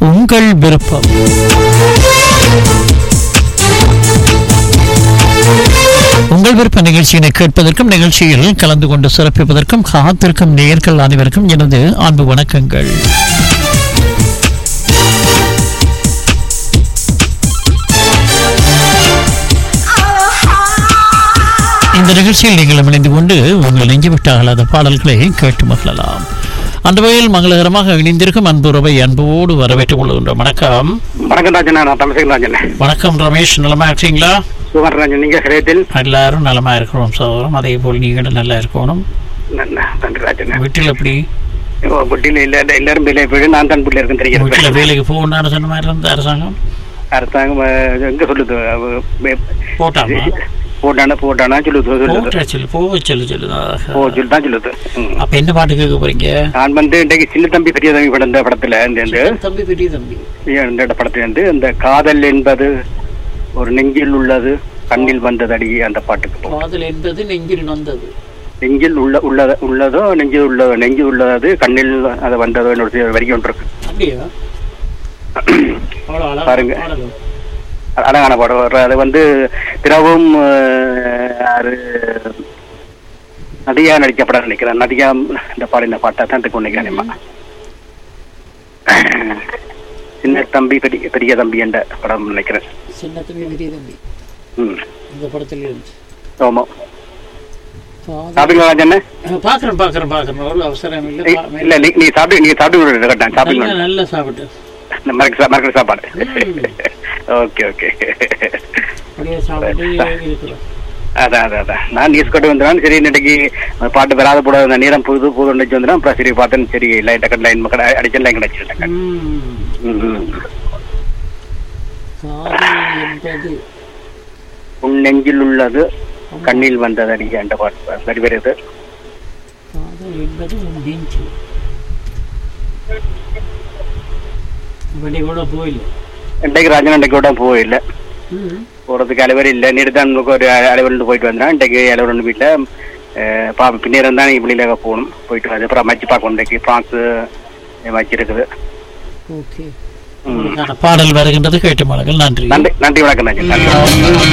உங்கள் விருப்பம் உங்கள் விருப்ப நிகழ்ச்சியினை கேட்பதற்கும் நிகழ்ச்சியில் கலந்து கொண்டு சிறப்பிப்பதற்கும் காத்திருக்கும் நேயர்கள் அனைவருக்கும் எனது அன்பு வணக்கங்கள் இந்த நிகழ்ச்சியில் நீங்கள் இணைந்து கொண்டு உங்கள் நெஞ்சுவிட்ட அகலாத பாடல்களை கேட்டு மகிழலாம் அந்த வகையில் மங்களகரமாக இணைந்திருக்கும் அன்புறவை அன்போடு வரவேற்றுக் கொள்கின்றோம் வணக்கம் வணக்கம் ராஜன் நான் தமிழசேகர் ராஜன் வணக்கம் ரமேஷ் நலமா இருக்கீங்களா சுமார் ராஜன் நீங்க ஹரேத்தில் எல்லாரும் நலமா இருக்கிறோம் சகோதரம் அதே போல் நீங்களும் நல்லா இருக்கணும் நன்றி ராஜன் வீட்டில் எப்படி புட்டியில் இல்ல இல்ல, எல்லாரும் வெளியே போயிடு நான் தான் புள்ள இருக்கேன் வீட்டில் தெரிகிறது வேலைக்கு போகணும்னு சொன்ன மாதிரி இருந்த அரசாங்கம் அரசாங்கம் அஹ், எங்க சொல்லுது அவ- வே- போட்டாமா போட்டானா போட்டானா சொல்லுது சொல்லுது போட்டா சொல்லு போக சொல்லு சொல்லு ஓ சொல்லு தான் சொல்லுது ம். அப்ப என்ன பாட்டு கேட்க போறீங்க நான் வந்து இன்றைக்கு சின்ன தம்பி பெரிய தம்பி படம் இந்த படத்துல இந்த இந்த தம்பி பெரிய தம்பி இந்த படத்துல இருந்து இந்த காதல் என்பது ஒரு நெஞ்சில் உள்ளது கண்ணில் வந்தது அடி அந்த பாட்டுக்கு போ காதல் என்பது நெஞ்சில் வந்தது நெஞ்சில் உள்ள உள்ளத உள்ளதோ நெஞ்சில் உள்ளதோ நெஞ்சில் உள்ளது கண்ணில் அது வந்ததோ என்னோட வரி ஒன்று இருக்கு அப்படியா அவ்வளோ அழகா பாருங்க. பாடல். அழகான படம் ஒரு அது வந்து திரவும் அஹ், யாரு நதியா நடிச்ச படம் நினைக்கிறேன் நதியா இந்த பாடின பாட்டை தான் இருக்கு நினைக்கிறேன் சின்ன தம்பி பெரிய பெரிய தம்பி என்ற படம் நினைக்கிறேன் சின்ன தம்பி பெரிய தம்பி ம் இந்த படத்துல இருந்துச்சு ஆமா சாப்பிடுங்க ராஜன் பாக்குறேன் பாக்குறேன் பாக்குறேன் ஒரு அவசரம் இல்ல பா- இல்ல நீ நீ சாப்பிடு நீ சாப்பிட்டு கட்டான் நல்ல சாப்பிடுங்க நல்ல சாப்பிட்டு மறக்க மறக்கிற சாப்பாடு ம். ஓகே ஓகே அப்படியே சாப்பிட்டு இருக்கிறோம் அதான் அதான் அதான் நான் நியூஸ் கட்டு வந்தேன் சரி இன்னைக்கு பாட்டு வராத போட அந்த நேரம் புது புது நினைச்சு வந்தேன் அப்புறம் சரி பார்த்தேன் சரி லைன் டக்கட் லைன் மக்கள் அடிச்சு லைன் கிடைச்சிட்டேன் ம். காதல் என்பது உன் நெஞ்சில் உள்ளது கண்ணில் வந்தது அடிக்க என்ற பாட்டு சரி வருது காதல் என்பது உன் நெஞ்சு இப்படி கூட போயில்ல இன்றைக்கு ராஜன் இன்றைக்கு கூட போயில்லை ம். போகிறதுக்கு அலைவர் இல்லை நேற்று தான் உங்களுக்கு ஒரு அலைவர் போயிட்டு வந்தேன் இன்றைக்கு அலைவர் வீட்டில் பா பின்னேரம் தான் வெளியில போகணும் போயிட்டு வந்து அப்புறம் மச்சி பார்க்கணும் இன்றைக்கு ஃப்ரான்ஸு மச்சி இருக்குது ஓகே உங்களுக்கான பாடல் வருகின்றது கேட்டு மலங்கள் நன்றி நன்றி நன்றி வணக்கம் ராஜன் நன்றி